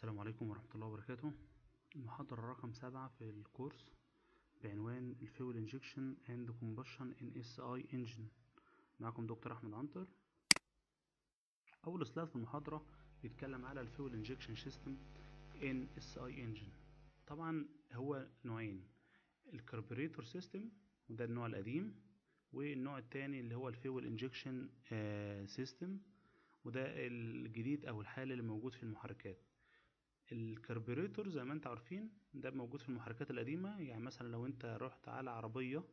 السلام عليكم ورحمة الله وبركاته المحاضرة رقم سبعة في الكورس بعنوان الفيول انجكشن اند كومبشن ان اس اي انجن معكم دكتور احمد عنتر اول سلايد في المحاضرة بيتكلم على الفيول انجكشن سيستم ان اس اي انجن طبعا هو نوعين الكربوريتور سيستم وده النوع القديم والنوع التاني اللي هو الفيول انجكشن سيستم وده الجديد او الحالي اللي موجود في المحركات الكربوريتور زي ما انت عارفين ده موجود في المحركات القديمة يعني مثلا لو انت رحت على عربية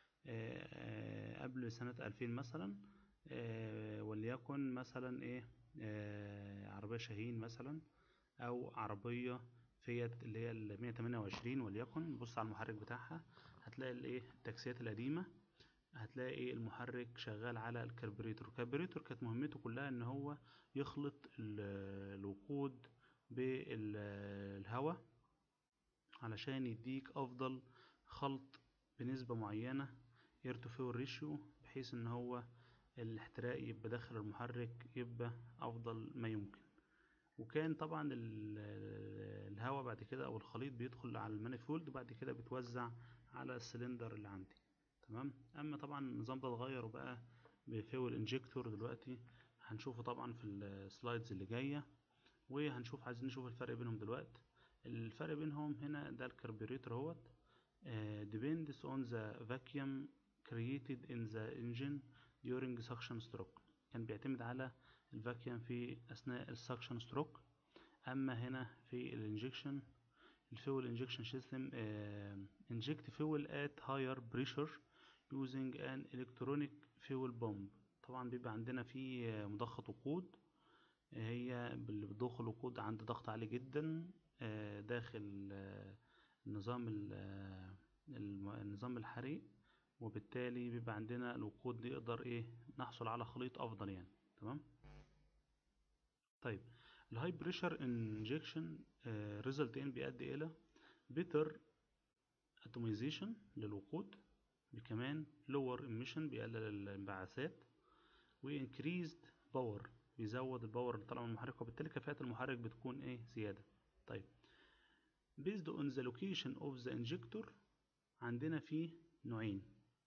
قبل سنة ألفين مثلا وليكن مثلا ايه عربية شاهين مثلا او عربية فيات اللي هي ال 128 وليكن بص على المحرك بتاعها هتلاقي الايه التاكسيات القديمة هتلاقي المحرك شغال على الكربوريتور الكربوريتور كانت مهمته كلها ان هو يخلط الوقود بالهواء علشان يديك افضل خلط بنسبة معينة اير تو فيول ريشيو بحيث ان هو الاحتراق يبقى داخل المحرك يبقى افضل ما يمكن وكان طبعا الهواء بعد كده او الخليط بيدخل على المانيفولد وبعد كده بيتوزع على السلندر اللي عندي تمام اما طبعا النظام ده اتغير وبقى بفيول انجكتور دلوقتي هنشوفه طبعا في السلايدز اللي جايه وهنشوف عايزين نشوف الفرق بينهم دلوقتي الفرق بينهم هنا ده الكربوريتور اهوت uh, depends on the vacuum created in the engine during suction stroke كان بيعتمد على الفاكيوم في اثناء السكشن ستروك اما هنا في الانجكشن الفيول انجكشن سيستم inject fuel at higher pressure using an electronic fuel bomb طبعا بيبقى عندنا في مضخة وقود هي اللي بتضخ الوقود عند ضغط عالي جدا داخل النظام النظام الحريق وبالتالي بيبقى عندنا الوقود يقدر ايه نحصل على خليط افضل يعني تمام طيب الهاي بريشر انجكشن ريزلت ان بيؤدي الى بيتر اتوميزيشن للوقود كمان لور ايميشن بيقلل الانبعاثات وانكريزد باور بيزود الباور اللي طالع من المحرك وبالتالي كفاءة المحرك بتكون ايه زيادة طيب based on the location of the injector عندنا فيه نوعين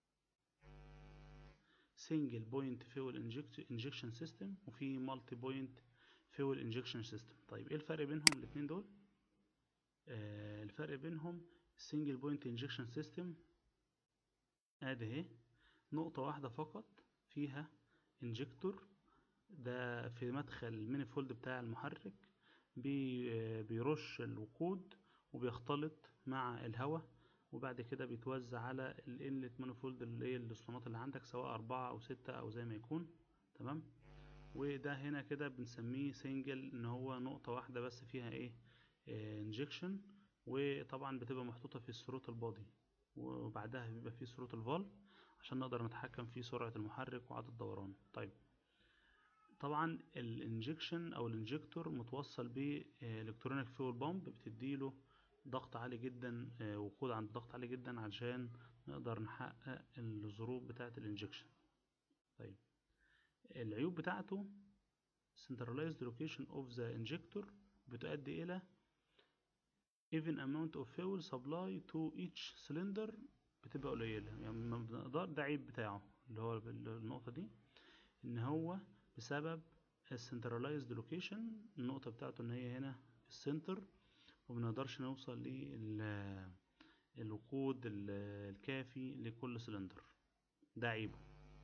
single point fuel injection system وفي multi point fuel injection system طيب ايه الفرق بينهم الاتنين دول آه الفرق بينهم single point injection system ادي اهي نقطة واحدة فقط فيها انجكتور ده في مدخل المينيفولد بتاع المحرك بي بيرش الوقود وبيختلط مع الهواء وبعد كده بيتوزع على الانلت مانيفولد اللي هي الاسطوانات اللي عندك سواء أربعة أو ستة أو زي ما يكون تمام وده هنا كده بنسميه سنجل ان هو نقطة واحدة بس فيها ايه انجكشن وطبعا بتبقى محطوطة في الثروت البادي وبعدها بيبقى في ثروت الفالف عشان نقدر نتحكم في سرعة المحرك وعدد الدوران طيب طبعا الانجكشن او الانجكتور متوصل بالكترونيك فيول بامب بتديله ضغط عالي جدا وقود عند ضغط عالي جدا عشان نقدر نحقق الظروف بتاعة الانجكشن طيب العيوب بتاعته centralized location of the injector بتؤدي إلى even amount of fuel supply to each cylinder بتبقى قليلة يعني مقدار ده عيب بتاعه اللي هو النقطة دي إن هو بسبب السنترلايزد لوكيشن النقطة بتاعته إن هي هنا في السنتر ومنقدرش نوصل للوقود الكافي لكل سلندر ده عيبه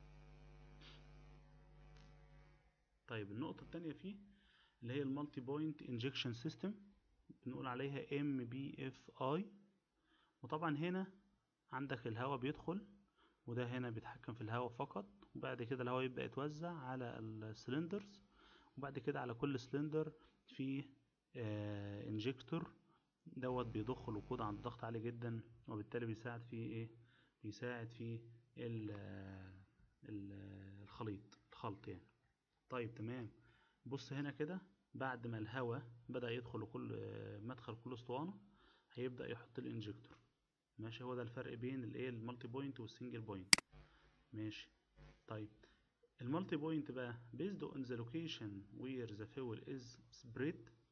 طيب النقطة التانية فيه اللي هي المالتي بوينت انجكشن سيستم بنقول عليها ام بي اف اي وطبعا هنا عندك الهواء بيدخل وده هنا بيتحكم في الهواء فقط وبعد كده الهواء يبدأ يتوزع على السلندرز وبعد كده على كل سلندر فيه آه انجكتور دوت بيضخ الوقود عند ضغط عالي جدا وبالتالي بيساعد في ايه بيساعد في الخليط الخلط يعني طيب تمام بص هنا كده بعد ما الهواء بدأ يدخل لكل مدخل كل اسطوانة هيبدأ يحط الانجكتور ماشي هو ده الفرق بين الايه المالتي بوينت والسنجل بوينت ماشي طيب المالتي بوينت بقى based on the location where the fuel is spread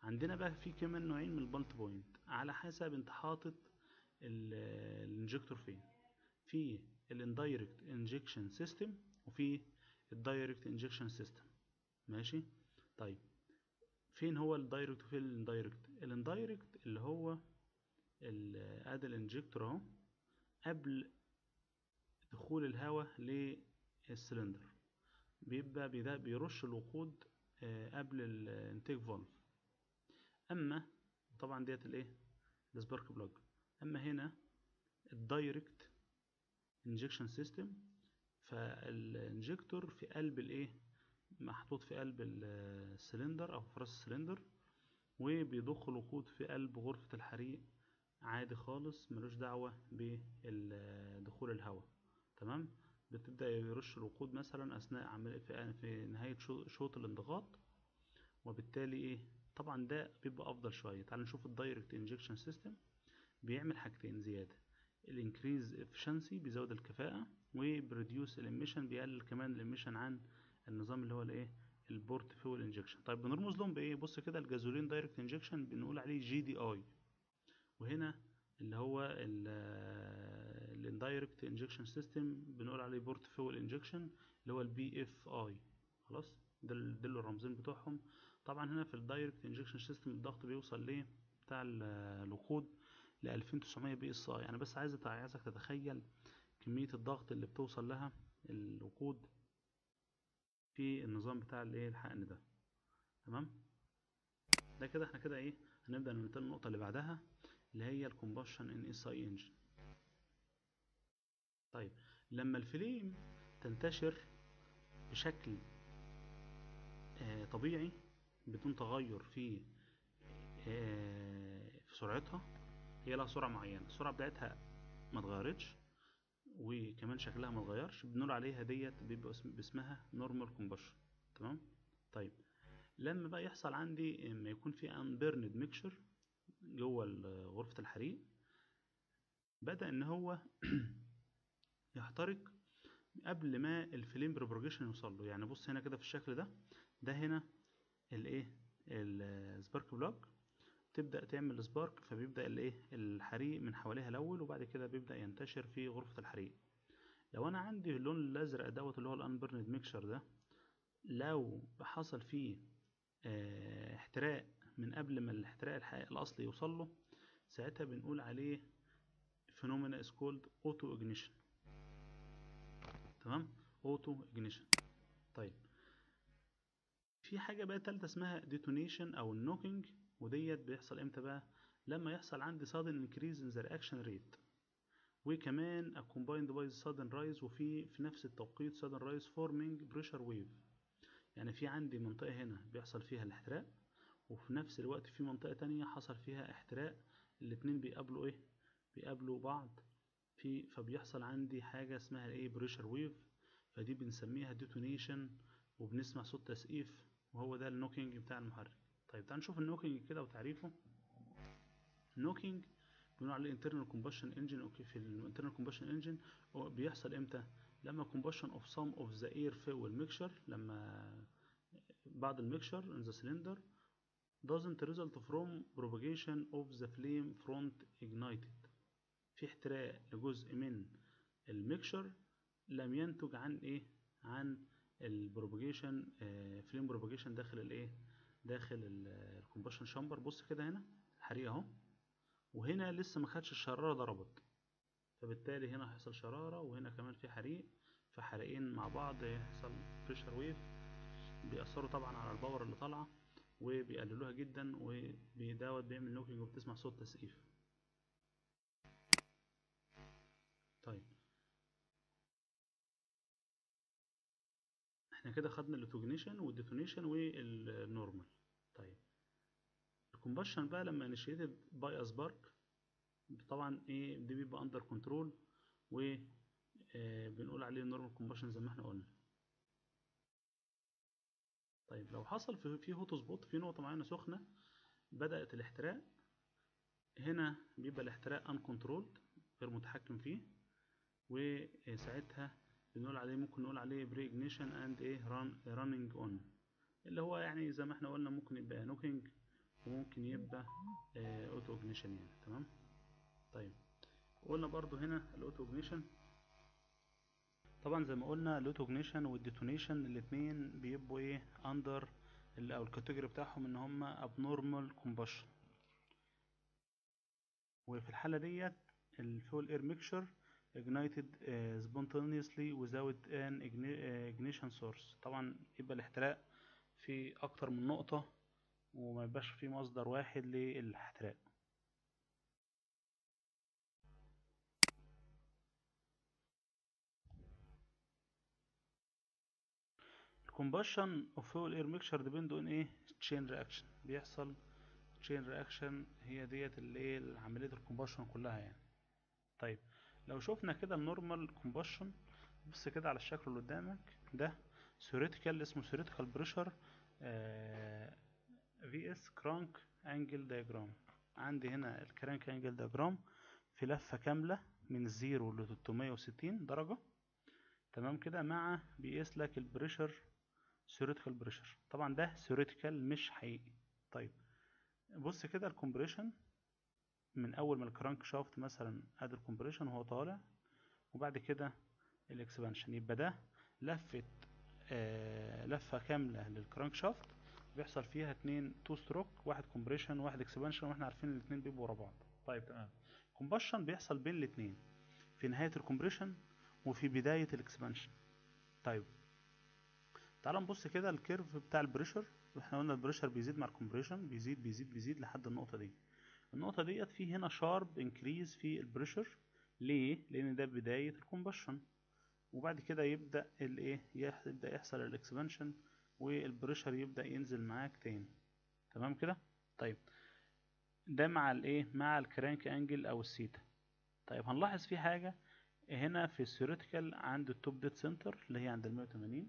عندنا بقى في كمان نوعين من البلت بوينت على حسب انت حاطط الانجكتور فين في الاندايركت انجكشن سيستم وفي الدايركت انجكشن سيستم ماشي طيب فين هو الدايركت وفين الاندايركت الاندايركت اللي هو ادي الانجكتور اهو قبل دخول الهواء للسلندر بيبقى بدا بيرش الوقود قبل الانتيك فالف اما طبعا ديت الايه السبارك بلاج اما هنا الدايركت انجكشن سيستم فالانجكتور في قلب الايه محطوط في قلب السلندر او في راس السلندر وبيضخ الوقود في قلب غرفة الحريق عادي خالص ملوش دعوة بدخول الهواء تمام بتبدأ يرش الوقود مثلا أثناء عمل في, في نهاية شوط الانضغاط وبالتالي إيه طبعا ده بيبقى أفضل شوية تعال نشوف الدايركت انجكشن سيستم بيعمل حاجتين زيادة الانكريز افشنسي بيزود الكفاءة وبريديوس الاميشن بيقلل كمان الاميشن عن النظام اللي هو الايه البورت فيول انجكشن طيب بنرمز لهم بايه بص كده الجازولين دايركت انجكشن بنقول عليه جي دي اي وهنا اللي هو الاندايركت انجكشن سيستم بنقول عليه بورت فيول انجكشن اللي هو البي اف اي خلاص ده دول الرمزين بتوعهم طبعا هنا في الدايركت انجكشن سيستم الضغط بيوصل ليه بتاع الوقود ل 2900 بي اس اي انا بس عايز عايزك تتخيل كميه الضغط اللي بتوصل لها الوقود في النظام بتاع الايه الحقن ده تمام ده كده احنا كده ايه هنبدا ننتقل النقطه اللي بعدها اللي هي الكومبشن ان اس اي انجن طيب لما الفليم تنتشر بشكل آه طبيعي بدون تغير في آه في سرعتها هي لها سرعه معينه السرعه بتاعتها ما اتغيرتش وكمان شكلها ما اتغيرش بنقول عليها ديت بيبقى باسمها نورمال كومبشن تمام طيب لما بقى يحصل عندي اما يكون في انبرند ميكشر جوه غرفة الحريق بدأ ان هو يحترق قبل ما الفليم بروبروجيشن يوصل له يعني بص هنا كده في الشكل ده ده هنا الايه السبارك بلوك تبدأ تعمل سبارك فبيبدأ الايه الحريق من حواليها الاول وبعد كده بيبدأ ينتشر في غرفة الحريق لو انا عندي اللون الازرق دوت اللي هو الانبرند ميكشر ده لو حصل فيه اه احتراق من قبل ما الاحتراق الحقيقي الاصلي يوصل له ساعتها بنقول عليه فينومينا از كولد اوتو اجنيشن تمام اوتو اجنيشن طيب في حاجه بقى تالتة اسمها ديتونيشن او النوكينج وديت بيحصل امتى بقى لما يحصل عندي sudden increase in the reaction rate وكمان combined by sudden rise وفي في نفس التوقيت sudden rise forming pressure wave يعني في عندي منطقة هنا بيحصل فيها الاحتراق وفي نفس الوقت في منطقة تانية حصل فيها احتراق الاتنين بيقابلوا ايه بيقابلوا بعض في فبيحصل عندي حاجة اسمها ايه بريشر ويف فدي بنسميها ديتونيشن وبنسمع صوت تسقيف وهو ده النوكينج بتاع المحرك طيب تعال نشوف النوكينج كده وتعريفه النوكينج بنقول عليه internal combustion engine اوكي في الانترنال combustion engine بيحصل امتى لما combustion of some of the air fuel mixture لما بعض الميكشر in the cylinder doesn't result from propagation of the flame front ignited في احتراق لجزء من الميكشر لم ينتج عن ايه عن البروباجيشن فليم بروباجيشن داخل الايه داخل الكومبشن شامبر بص كده هنا الحريق اهو وهنا لسه ما خدش الشراره ضربت فبالتالي هنا هيحصل شراره وهنا كمان في حريق فحريقين مع بعض يحصل بريشر ويف بيأثروا طبعا على الباور اللي طالعه وبيقللوها جدا وبيداوت بيعمل نوكينج وبتسمع صوت تسقيف طيب احنا كده خدنا الاوتوجنيشن والديتونيشن والنورمال طيب الكومبشن بقى لما انيشيتد باي سبارك طبعا ايه دي بيبقى اندر كنترول و آه بنقول عليه نورمال كومبشن زي ما احنا قلنا طيب لو حصل في في هوت سبوت في نقطه معينه سخنه بدات الاحتراق هنا بيبقى الاحتراق ان كنترولد غير متحكم فيه وساعتها بنقول عليه ممكن نقول عليه بري اجنيشن اند ايه ران راننج اون اللي هو يعني زي ما احنا قلنا ممكن يبقى نوكينج وممكن يبقى اوتو اجنيشن يعني تمام طيب قلنا برضو هنا الاوتو اجنيشن طبعا زي ما قلنا الاوتو اجنيشن والديتونيشن الاتنين بيبقوا ايه اندر او الكاتيجوري بتاعهم ان هم abnormal combustion وفي الحالة ديت الفول اير ميكشر ignited uh, spontaneously without an igni- uh, ignition source طبعا يبقى الاحتراق في اكتر من نقطة وما يبقاش في مصدر واحد للاحتراق الكومبشن اوف فول اير ميكشر ديبند اون ايه تشين رياكشن بيحصل تشين رياكشن هي ديت اللي ايه عمليه الكومبشن كلها يعني طيب لو شفنا كده النورمال كومبشن بص كده على الشكل اللي قدامك ده ثيوريتيكال اسمه ثيوريتيكال بريشر في اس كرانك انجل دايجرام عندي هنا الكرانك انجل دايجرام في لفه كامله من الزيرو ل 360 درجه تمام كده مع بيقيس لك البريشر ثيوريتيكال بريشر طبعا ده ثيوريتيكال مش حقيقي طيب بص كده الكومبريشن من اول ما الكرانك شافت مثلا ادي الكومبريشن وهو طالع وبعد كده الاكسبانشن يبقى ده لفه آه لفه كامله للكرانك شافت بيحصل فيها اتنين تو ستروك واحد كومبريشن واحد اكسبانشن واحنا عارفين الاتنين بيبقوا ورا بعض طيب تمام كومبشن بيحصل بين الاتنين في نهايه الكومبريشن وفي بدايه الاكسبانشن طيب تعال نبص كده الكيرف بتاع البريشر احنا قلنا البريشر بيزيد مع الكومبريشن بيزيد بيزيد بيزيد لحد النقطه دي النقطه ديت في هنا شارب انكريز في البريشر ليه لان ده بدايه الكومبشن وبعد كده يبدا الايه يبدا يحصل الاكسبانشن والبريشر يبدا ينزل معاك تاني تمام كده طيب ده مع الايه مع الكرانك انجل او السيتا طيب هنلاحظ في حاجه هنا في الثيوريتيكال عند التوب ديد سنتر اللي هي عند ال 180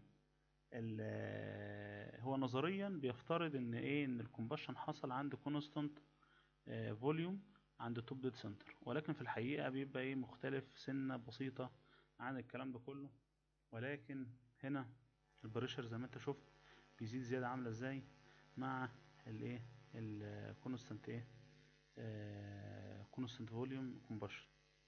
هو نظريا بيفترض ان ايه ان الكومبشن حصل عند كونستانت فوليوم عند التوب ديد سنتر ولكن في الحقيقه بيبقى ايه مختلف سنه بسيطه عن الكلام ده كله ولكن هنا البريشر زي ما انت شفت بيزيد زياده عامله ازاي مع الايه الكونستانت ايه كونستانت فوليوم كومبشن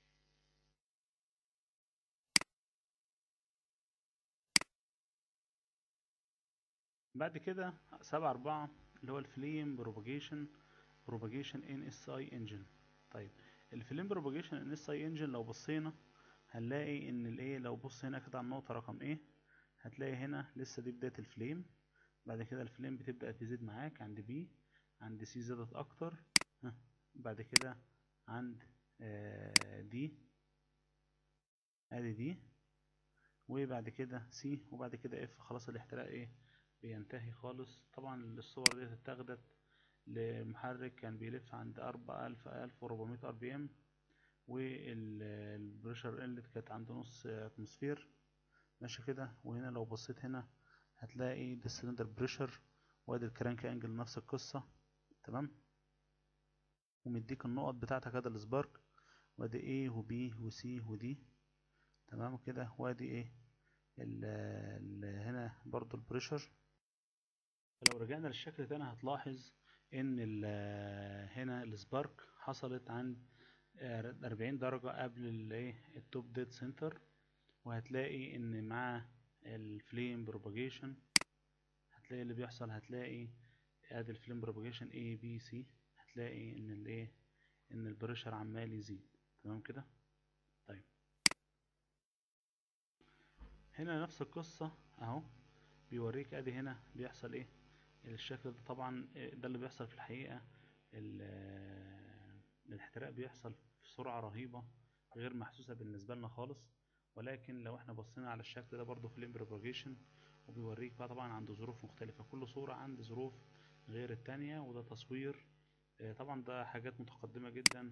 بعد كده سبعة أربعة اللي هو الفليم بروباجيشن بروباجيشن ان اس اي انجن طيب الفليم بروباجيشن ان اس اي انجن لو بصينا هنلاقي ان الايه لو بص هنا كده على النقطة رقم ايه هتلاقي هنا لسه دي بداية الفليم بعد كده الفليم بتبدأ تزيد معاك عند بي عند سي زادت اكتر ها بعد كده عند آه دي ادي دي وبعد كده سي وبعد كده اف خلاص الاحتراق ايه بينتهي خالص طبعا الصور دي اتاخدت لمحرك كان بيلف عند أربعة ألف ألف وربعمية ار بي ام والبريشر قلت كانت عند نص اتموسفير ماشي كده وهنا لو بصيت هنا هتلاقي ده السلندر بريشر وادي الكرانك انجل نفس القصة تمام ومديك النقط بتاعتك هذا السبارك وادي A و B و C و D تمام كده وادي ايه ال ال هنا برضو البريشر فلو رجعنا للشكل تاني هتلاحظ ان هنا السبارك حصلت عند أربعين درجة قبل الايه التوب ديد سنتر وهتلاقي ان مع الفليم بروباجيشن هتلاقي اللي بيحصل هتلاقي ادي الفليم بروباجيشن A B C هتلاقي ان الايه ان البريشر عمال يزيد تمام كده طيب هنا نفس القصة اهو بيوريك ادي هنا بيحصل ايه الشكل ده طبعا ده اللي بيحصل في الحقيقة الاحتراق بيحصل في سرعة رهيبة غير محسوسة بالنسبة لنا خالص ولكن لو احنا بصينا على الشكل ده برضو فليم بروباجيشن وبيوريك بقى طبعا عند ظروف مختلفة كل صورة عند ظروف غير التانية وده تصوير طبعا ده حاجات متقدمة جدا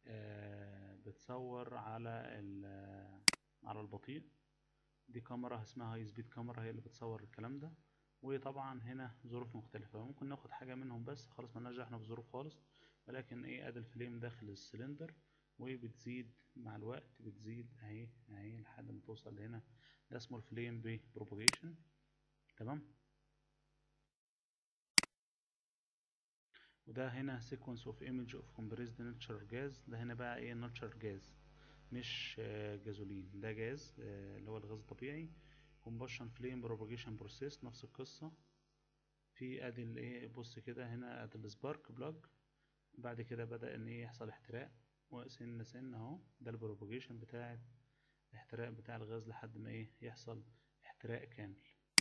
بتصور على على البطيء دي كاميرا اسمها هاي سبيد كاميرا هي اللي بتصور الكلام ده وطبعا هنا ظروف مختلفة ممكن ناخد حاجة منهم بس خلاص ملناش دعوة احنا في ظروف خالص ولكن ايه ادي الفليم داخل السلندر وبتزيد مع الوقت بتزيد اهي اهي لحد ما توصل لهنا ده اسمه الفليم بروباجيشن تمام وده هنا sequence of image of compressed natural gas ده هنا بقى ايه natural gas مش آه، جازولين ده جاز آه، اللي هو الغاز الطبيعي combustion flame propagation process نفس القصة في ادي الايه بص كده هنا ادي السبارك بلاج بعد كده بدأ ان ايه يحصل احتراق وسن سن اهو ده البروباجيشن بتاع الاحتراق بتاع الغاز لحد ما ايه يحصل احتراق كامل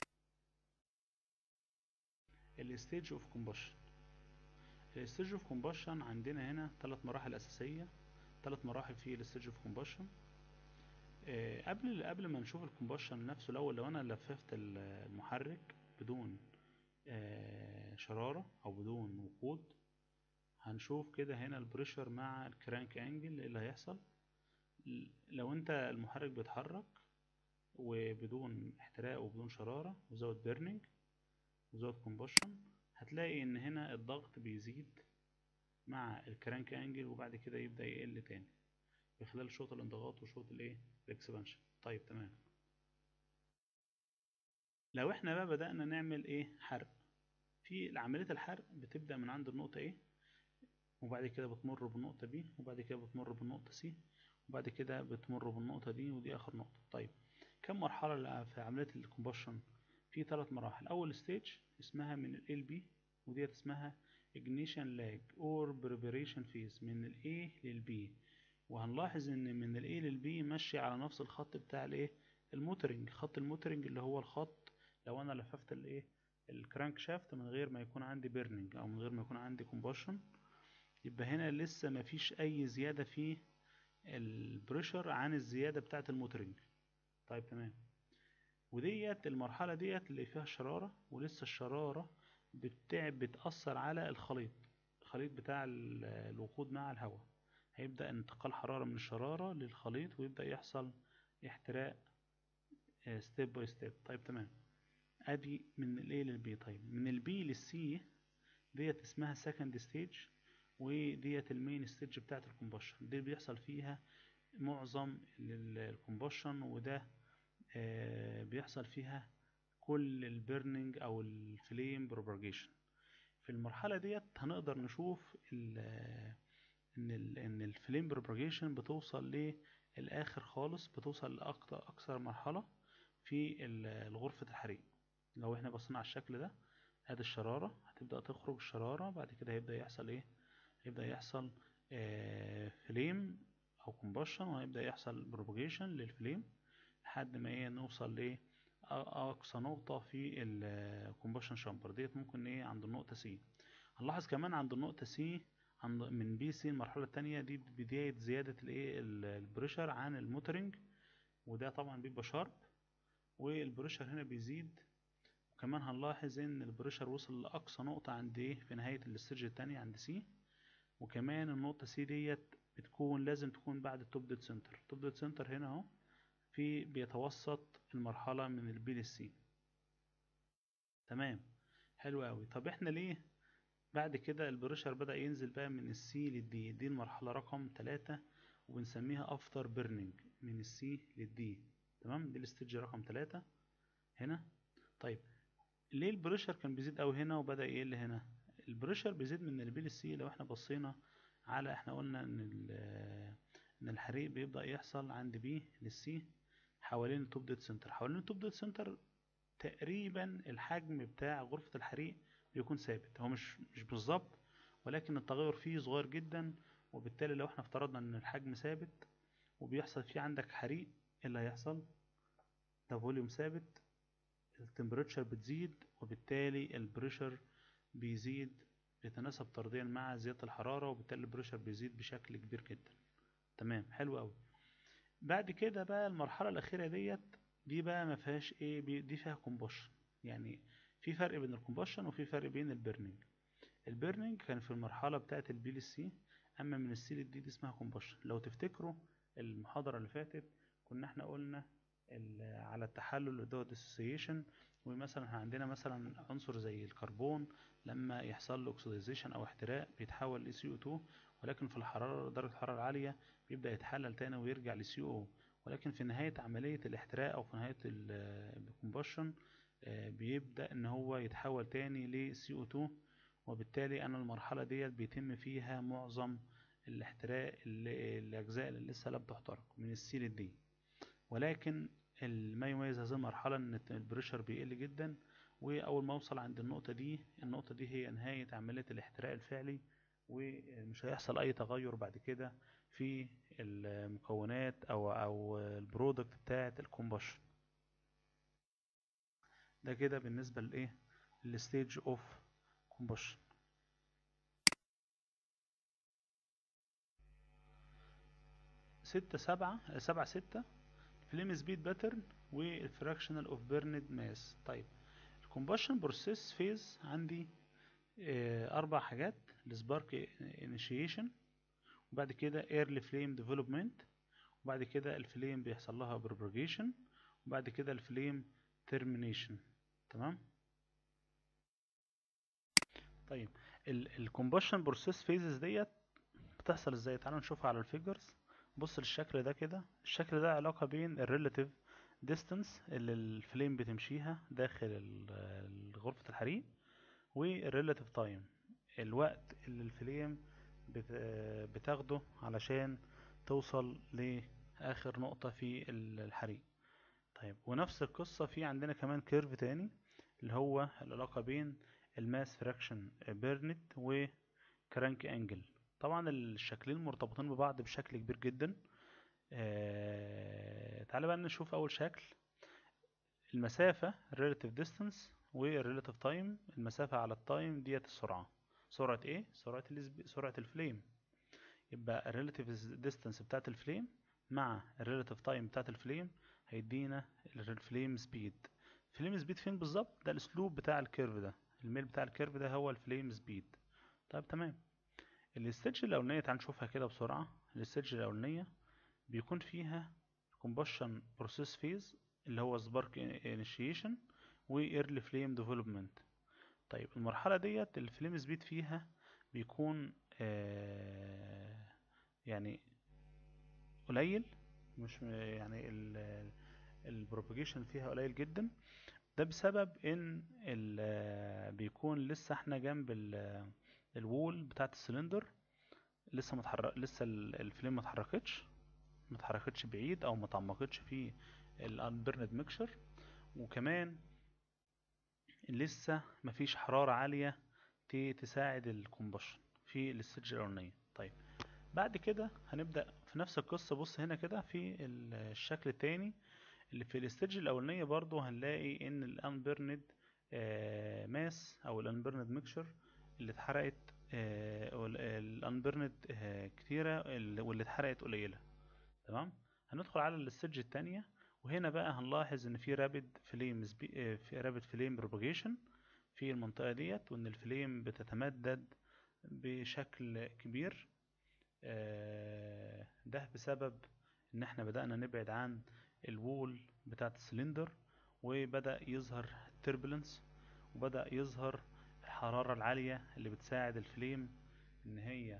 الستيج اوف كومبشن الستيج اوف كومبشن عندنا هنا ثلاث مراحل اساسيه ثلاث مراحل في الستيج اوف كومبشن قبل قبل ما نشوف الكومبشن نفسه الاول لو انا لففت ال- المحرك بدون آه، شراره او بدون وقود هنشوف كده هنا البريشر مع الكرانك انجل ايه اللي هيحصل ل- لو انت المحرك بيتحرك وبدون احتراق وبدون شرارة وزود بيرنينج وزود كومبشن هتلاقي ان هنا الضغط بيزيد مع الكرانك انجل وبعد كده يبدأ يقل تاني في خلال شوط الانضغاط وشوط الايه الاكسبانشن طيب تمام لو احنا بقى بدأنا نعمل ايه حرق في عملية الحرق بتبدأ من عند النقطة ايه وبعد كده بتمر بالنقطة B وبعد كده بتمر بالنقطة C وبعد كده بتمر بالنقطة دي ودي آخر نقطة طيب كم مرحلة ل- في عملية الكومبشن في ثلاث مراحل أول ستيج اسمها من ال LB وديت اسمها ignition lag or preparation phase من ال A لل B وهنلاحظ ان من ال A لل B ماشي على نفس الخط بتاع الايه الموتورنج خط الموتورنج اللي هو الخط لو انا لففت الايه الكرانك شافت من غير ما يكون عندي بيرنينج او من غير ما يكون عندي كومبشن يبقى هنا لسه مفيش اي زيادة في البريشر عن الزيادة بتاعة الموتورنج طيب تمام وديت المرحلة ديت اللي فيها الشرارة ولسه الشرارة بتاع بتأثر على الخليط الخليط بتاع ال- الوقود مع الهواء هيبدأ انتقال حرارة من الشرارة للخليط ويبدأ يحصل احتراق ستيب باي ستيب طيب تمام ادي من ال A لل B طيب من ال B لل C ديت اسمها second stage وديت المين ستيج بتاعت الكومبشن دي بيحصل فيها معظم الكومبشن وده آه، بيحصل فيها كل البيرنينج او الفليم بروباجيشن في المرحلة ديت هنقدر نشوف ال ان ال ان الفليم بروباجيشن بتوصل للاخر خالص بتوصل لاكتر اكثر مرحلة في ال- غرفة الحريق لو احنا بصينا على الشكل ده ادي الشرارة هتبدأ تخرج الشرارة بعد كده هيبدأ يحصل ايه هيبدأ يحصل فليم او كومبشن وهيبدأ يحصل بروباجيشن للفليم لحد ما ايه نوصل لايه أ- اقصى نقطة في الكومبشن شامبر ديت ممكن ايه عند النقطة سي هنلاحظ كمان عند النقطة سي عند من بي سي المرحلة التانية دي بداية زيادة الايه ال- البريشر عن الموتورنج وده طبعا بيبقى شارب والبريشر هنا بيزيد وكمان هنلاحظ ان البريشر وصل لاقصى نقطة عند ايه في نهاية الستيج التانية عند سي وكمان النقطة سي ديت بتكون لازم تكون بعد التوب ديد سنتر التوب ديد سنتر هنا اهو في بيتوسط المرحلة من البي للسي تمام حلو قوي طب احنا ليه بعد كده البريشر بدأ ينزل بقى من السي للدي دي المرحلة رقم ثلاثة وبنسميها افتر بيرنينج من السي للدي تمام دي الستيج رقم ثلاثة هنا طيب ليه البريشر كان بيزيد قوي هنا وبدأ يقل هنا البريشر بيزيد من البي للسي لو احنا بصينا على احنا قلنا ان ال- ان الحريق بيبدأ يحصل عند بي للسي حوالين التوب ديد سنتر حوالين التوب ديد سنتر تقريبا الحجم بتاع غرفة الحريق بيكون ثابت هو مش مش بالظبط ولكن التغير فيه صغير جدا وبالتالي لو احنا افترضنا ان الحجم ثابت وبيحصل فيه عندك حريق ايه اللي هيحصل ده فوليوم ثابت التمبريتشر بتزيد وبالتالي البريشر بيزيد بيتناسب طرديا مع زيادة الحرارة وبالتالي البريشر بيزيد بشكل كبير جدا تمام حلو قوي بعد كده بقى المرحلة الأخيرة ديت دي بقى ما فيهاش ايه بي- دي فيها كومبشن يعني في فرق بين الكومبشن وفي فرق بين البيرنينج البيرنينج كان في المرحلة بتاعة البي للسي أما من السي للدي دي اسمها كومبشن لو تفتكروا المحاضرة اللي فاتت كنا احنا قلنا ال- على التحلل اللي هو dissociation ومثلا احنا عندنا مثلا عنصر زي الكربون لما يحصل له oxidization او احتراق بيتحول ل CO2 ولكن في الحرارة درجة الحرارة العالية بيبدأ يتحلل تاني ويرجع ل CO ولكن في نهاية عملية الاحتراق او في نهاية الكومبشن بيبدأ ان هو يتحول تاني ل CO2 وبالتالي انا المرحله ديت بيتم فيها معظم الاحتراق ال- الاجزاء اللي لسه لا بتحترق من السي للدي ولكن ال- ما يميز هذه المرحله ان البريشر بيقل جدا واول ما اوصل عند النقطه دي النقطه دي هي نهايه عمليه الاحتراق الفعلي ومش هيحصل اي تغير بعد كده في المكونات او او البرودكت بتاعه الكومبشن ده كده بالنسبه لايه الستيج اوف كومبشن ستة سبعة سبعة ستة فليم سبيد باترن والفراكشنال اوف بيرند ماس طيب الكومبشن بروسيس فيز عندي آه، اربع حاجات السبارك انيشيشن وبعد كده ايرلي فليم ديفلوبمنت وبعد كده الفليم بيحصل لها بروباجيشن وبعد كده الفليم ترمينيشن تمام طيب الكومبشن بروسيس فيزز ديت بتحصل ازاي تعالوا نشوفها على الفيجرز بص للشكل ده كده الشكل ده علاقة بين الريلاتيف ديستانس اللي الفليم بتمشيها داخل ال- غرفة الحريق والريلاتيف تايم الوقت اللي الفليم بت- بتاخده علشان توصل لآخر نقطة في ال- الحريق طيب ونفس القصة في عندنا كمان كيرف تاني اللي هو العلاقة بين الماس فراكشن بيرنت وكرانك انجل طبعا الشكلين مرتبطين ببعض بشكل كبير جدا آه... تعالى بقى نشوف اول شكل المسافة relative distance و relative time المسافة على التايم ديت السرعة سرعة ايه؟ سرعة السب... سرعة الفليم يبقى relative distance بتاعت الفليم مع relative time بتاعت الفليم هيدينا الفليم سبيد الفليم سبيد فين بالظبط؟ ده الاسلوب بتاع الكيرف ده الميل بتاع الكيرف ده هو الفليم سبيد طيب تمام الستيج الأولانية تعال نشوفها كده بسرعة الستيج الأولانية بيكون فيها combustion process phase اللي هو spark initiation و early flame development طيب المرحلة ديت الفليم سبيد فيها بيكون آه يعني قليل مش م- يعني ال البروباجيشن فيها قليل جدا ده بسبب ان ال- بيكون لسه احنا جنب ال- الوول بتاعت السلندر لسه متحرك لسه ال- الفليم ما اتحركتش ما اتحركتش بعيد او ما اتعمقتش في الانبرند ميكشر وكمان لسه مفيش حرارة عالية ت- تساعد الكومبشن في الستيج الأولانية طيب بعد كده هنبدأ في نفس القصة بص هنا كده في ال- الشكل التاني اللي في الستيج الأولانية برضو هنلاقي إن الانبرند ماس أو الانبرند ميكشر اللي اتحرقت الانبرند كتيرة ال- واللي اتحرقت قليلة تمام هندخل على الستيج التانية وهنا بقى هنلاحظ ان في رابد فليم في رابد فليم بروباجيشن في المنطقة ديت وان الفليم بتتمدد بشكل كبير آه، ده بسبب ان احنا بدأنا نبعد عن الوول بتاعت السلندر وبدأ يظهر تربلنس وبدأ يظهر الحرارة العالية اللي بتساعد الفليم ان هي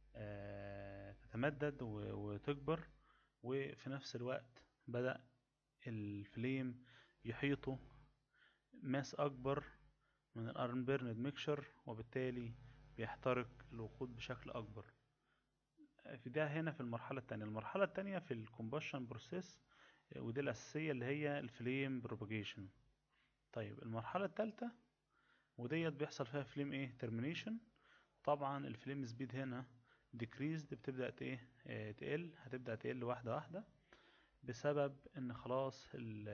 آه، تتمدد و- وتكبر وفي نفس الوقت بدأ الفليم يحيطه ماس أكبر من الأرنبيرند ميكشر وبالتالي بيحترق الوقود بشكل أكبر في ده هنا في المرحلة التانية المرحلة التانية في الكومبشن بروسيس ودي الأساسية اللي هي الفليم بروباجيشن طيب المرحلة التالتة وديت بيحصل فيها فليم ايه ترمينيشن طبعا الفليم سبيد هنا decreased بتبدأ ت- ايه آه، تقل هتبدأ تقل واحدة واحدة بسبب ان خلاص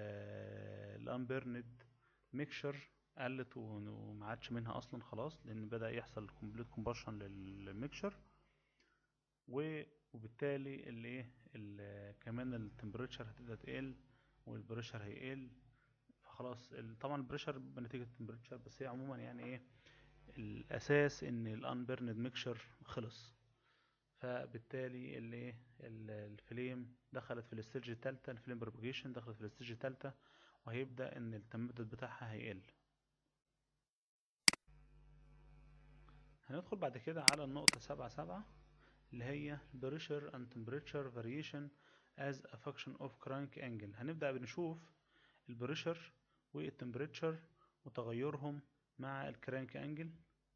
الانبرند ميكشر قلت و- وما عادش منها اصلا خلاص لان بدأ يحصل كومبليت كومبشن للميكشر و- وبالتالي الايه ال- كمان التمبريتشر هتبدأ تقل والبريشر هيقل فخلاص ال- طبعا البريشر بنتيجة التمبريتشر بس هي عموما يعني ايه الاساس ان الانبرند ميكشر خلص فبالتالي الايه ال- الفليم دخلت في الستيج التالتة الفليم بروباجيشن دخلت في الستيج التالتة وهيبدأ ان التمدد بتاعها هيقل هندخل بعد كده على النقطة سبعة سبعة اللي هي pressure and temperature variation as a function of crank angle هنبدأ بنشوف البريشر والتمبريتشر وتغيرهم مع الكرانك انجل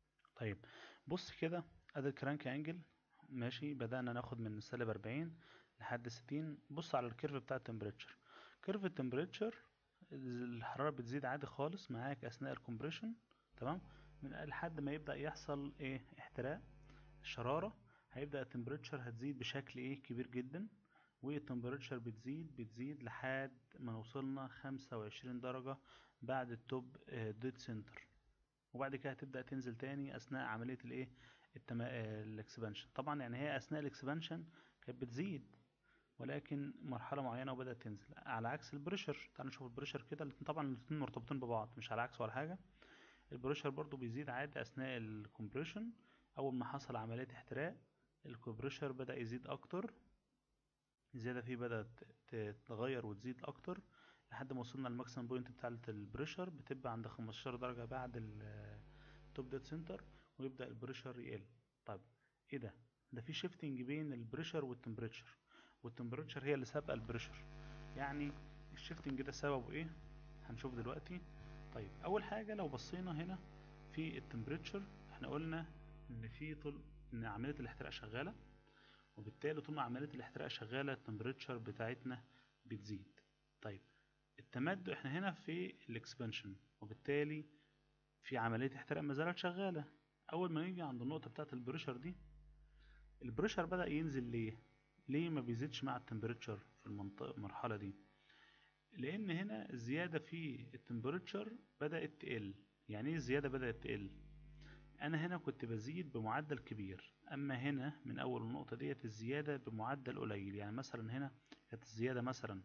طيب بص كده ادي الكرانك انجل ماشي بدأنا ناخد من سالب 40 لحد 60 بص على الكيرف بتاع التمبريتشر كيرف التمبريتشر الحرارة بتزيد عادي خالص معاك أثناء الكمبريشن تمام من لحد ما يبدأ يحصل ايه احتراق الشرارة هيبدأ التمبريتشر هتزيد بشكل ايه كبير جدا والتمبريتشر بتزيد بتزيد لحد ما وصلنا 25 درجة بعد التوب ديد سنتر وبعد كده هتبدأ تنزل تاني أثناء عملية الايه التما... الاكسبانشن طبعا يعني هي أثناء الاكسبانشن كانت بتزيد ولكن مرحلة معينة وبدأت تنزل على عكس البريشر تعال نشوف البريشر كده الاتنين- طبعا الاتنين مرتبطين ببعض مش على عكس ولا حاجة البريشر برضو بيزيد عادي أثناء الكمبريشن أول ما حصل عملية احتراق الكمبريشر بدأ يزيد أكتر الزيادة فيه بدأت تتغير وتزيد أكتر لحد ما وصلنا للماكسيمم بوينت بتاعة البريشر بتبقى عند 15 درجة بعد التوب ديد سنتر ويبدأ البريشر يقل طيب ايه ده ده في شيفتنج بين البريشر والتمبريتشر والتمبريتشر هي اللي سابقة البريشر يعني الشيفتنج ده سببه ايه هنشوف دلوقتي طيب اول حاجة لو بصينا هنا في التمبريتشر احنا قلنا ان في طول ان عملية الاحتراق شغالة وبالتالي طول ما عملية الاحتراق شغالة التمبريتشر بتاعتنا بتزيد طيب التمدد احنا هنا في الاكسبانشن وبالتالي في عملية احتراق ما زالت شغالة اول ما نيجي عند النقطة بتاعة البريشر دي البريشر بدأ ينزل ليه ليه ما بيزيدش مع التمبريتشر في المنطقة المرحلة دي لان هنا الزيادة في التمبريتشر بدأت تقل يعني ايه الزيادة بدأت تقل انا هنا كنت بزيد بمعدل كبير اما هنا من اول النقطة ديت الزيادة بمعدل قليل يعني مثلا هنا كانت الزيادة مثلا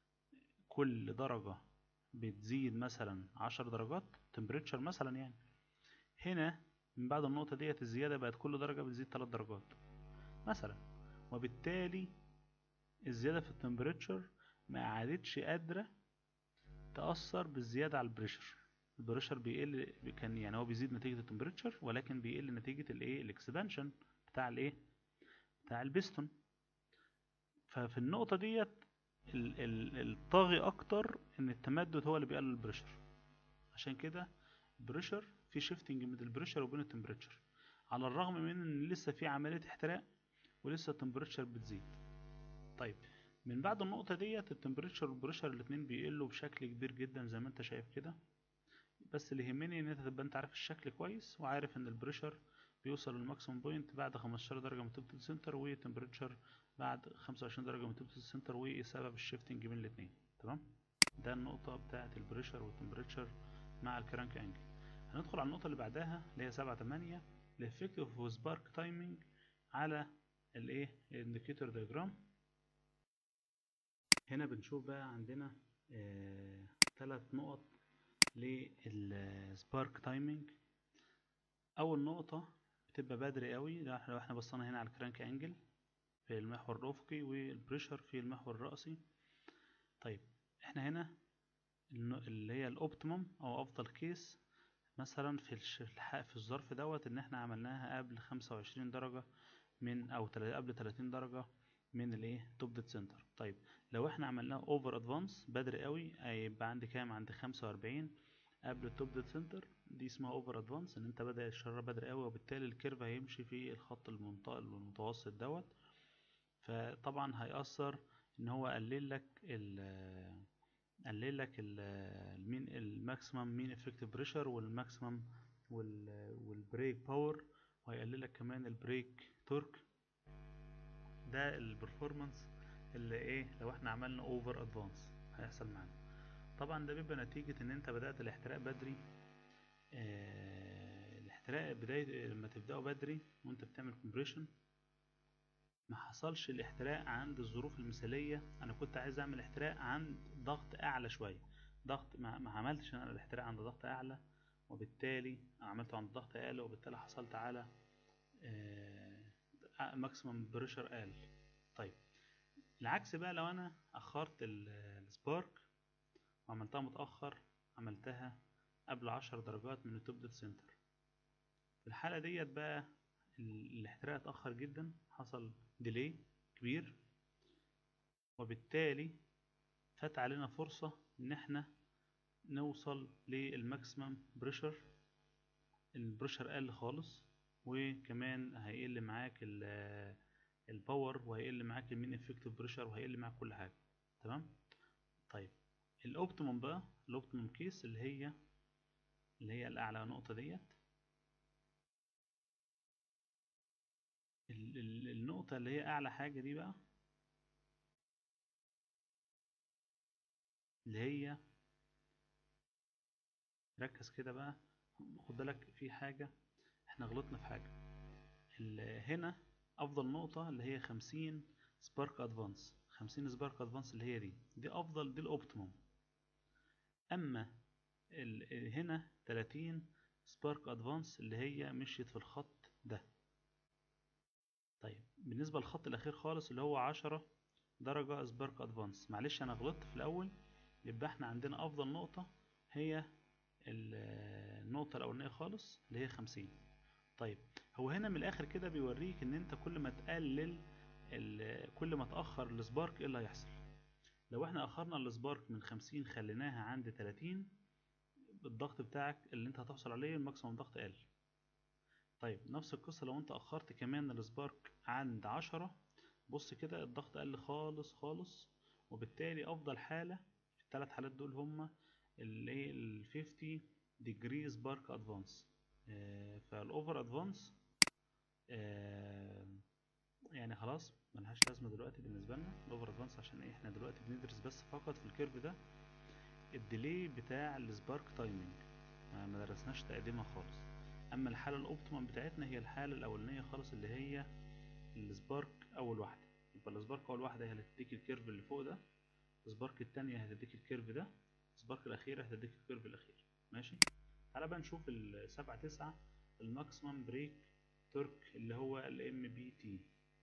كل درجة بتزيد مثلا عشر درجات تمبريتشر مثلا يعني هنا من بعد النقطة ديت الزيادة بقت كل درجة بتزيد تلات درجات مثلا وبالتالي الزيادة في التمبريتشر ما عادتش قادرة تأثر بالزيادة على البريشر البريشر بيقل كان يعني هو بيزيد نتيجة التمبريتشر ولكن بيقل نتيجة الايه الاكسبانشن بتاع الايه بتاع البستون ففي النقطة ديت ال- ال- الطاغي اكتر ان التمدد هو اللي بيقلل البريشر عشان كده البريشر في شيفتنج بين البريشر وبين التمبريتشر على الرغم من ان لسه في عملية احتراق ولسه التمبريتشر بتزيد طيب من بعد النقطة ديت التمبريتشر والبريشر الاتنين بيقلوا بشكل كبير جدا زي ما انت شايف كده بس اللي يهمني ان انت تبقى انت عارف الشكل كويس وعارف ان البريشر بيوصل للماكسيمم بوينت بعد 15 درجة من توب سنتر والتمبريتشر بعد 25 درجة من توب سنتر وايه سبب الشيفتنج بين الاتنين تمام ده النقطة بتاعة البريشر والتمبريتشر مع الكرانك انجل هندخل على النقطة اللي بعدها اللي هي 7 8 الافكتيف وسبارك تايمينج على الايه الانديكيتور دياجرام هنا بنشوف بقى عندنا آه ثلاث نقط للسبارك تايمينج اول نقطة بتبقى بدري قوي ده احنا لو احنا بصينا هنا على الكرانك انجل في المحور الافقي والبريشر في المحور الرأسي طيب احنا هنا الن- اللي هي الاوبتيموم او افضل كيس مثلا في الش- الح- في الظرف دوت ان احنا عملناها قبل 25 درجة من او تل- قبل 30 درجة من الايه توب ديد سنتر طيب لو احنا عملناه اوفر ادفانس بدري قوي هيبقى عندي كام عند 45 قبل التوب ديد سنتر دي اسمها اوفر ادفانس ان انت بدأ الشرارة بدري قوي وبالتالي الكيرف هيمشي في الخط المنط- المتوسط دوت فطبعا هيأثر ان هو قلل لك ال قلل لك ال- المين الماكسيمم مين افكتيف بريشر والماكسيمم والبريك باور وهيقلل لك كمان البريك تورك ده البرفورمانس اللي ايه لو احنا عملنا اوفر ادفانس هيحصل معانا طبعا ده بيبقى نتيجة ان انت بدأت الاحتراق بدري آه الاحتراق بداية لما تبدأه بدري وانت بتعمل كومبريشن ما حصلش الاحتراق عند الظروف المثالية انا كنت عايز اعمل احتراق عند ضغط اعلى شوية ضغط ما, ما عملتش انا الاحتراق عند ضغط اعلى وبالتالي عملته عند ضغط اقل وبالتالي حصلت على ماكسيمم بريشر اقل طيب العكس بقى لو انا اخرت ال- السبارك وعملتها متأخر عملتها قبل عشر درجات من التوب ديد سنتر في الحالة ديت بقى ال- الاحتراق اتأخر جدا حصل ديلي كبير وبالتالي فات علينا فرصة ان احنا نوصل للماكسيمم بريشر البريشر قل خالص وكمان هيقل معاك ال- الباور وهيقل معاك المين افكتيف بريشر وهيقل معاك كل حاجه تمام طيب الاوبتيموم بقى الاوبتيموم كيس اللي هي اللي هي الاعلى نقطه ديت ال- ال- النقطه اللي هي اعلى حاجه دي بقى اللي هي ركز كده بقى خد بالك في حاجه احنا غلطنا في حاجه ال- هنا افضل نقطه اللي هي 50 سبارك ادفانس 50 سبارك ادفانس اللي هي دي دي افضل دي الاوبتيموم اما ال- هنا 30 سبارك ادفانس اللي هي مشيت في الخط ده طيب بالنسبه للخط الاخير خالص اللي هو 10 درجه سبارك ادفانس معلش انا غلطت في الاول يبقى احنا عندنا افضل نقطه هي ال- النقطه الاولانيه خالص اللي هي 50 طيب هو هنا من الاخر كده بيوريك ان انت كل ما تقلل ال- كل ما تاخر السبارك ايه اللي هيحصل لو احنا اخرنا السبارك من 50 خليناها عند 30 الضغط بتاعك اللي انت هتحصل عليه الماكسيموم ضغط قل طيب نفس القصة لو انت اخرت كمان السبارك عند 10 بص كده الضغط قل خالص خالص وبالتالي افضل حالة في الثلاث حالات دول هما الايه ال 50 degree spark advance آه، فالاوفر ادفانس يعني خلاص ملهاش لازمه دلوقتي بالنسبه لنا الاوفر ادفانس عشان ايه احنا دلوقتي بندرس بس فقط في الكيرف ده الديلي بتاع السبارك تايمنج ما ما درسناش تقديمها خالص اما الحاله الاوبتيمم بتاعتنا هي الحاله الاولانيه خالص اللي هي السبارك اول واحده يبقى السبارك اول واحده هي اللي هتديك الكيرف اللي فوق ده السبارك التانية هتديك الكيرف ده السبارك الاخيره هتديك الكيرف الاخير ماشي تعالى بقى نشوف السبعة تسعة الماكسيمم بريك تورك اللي هو الام بي تي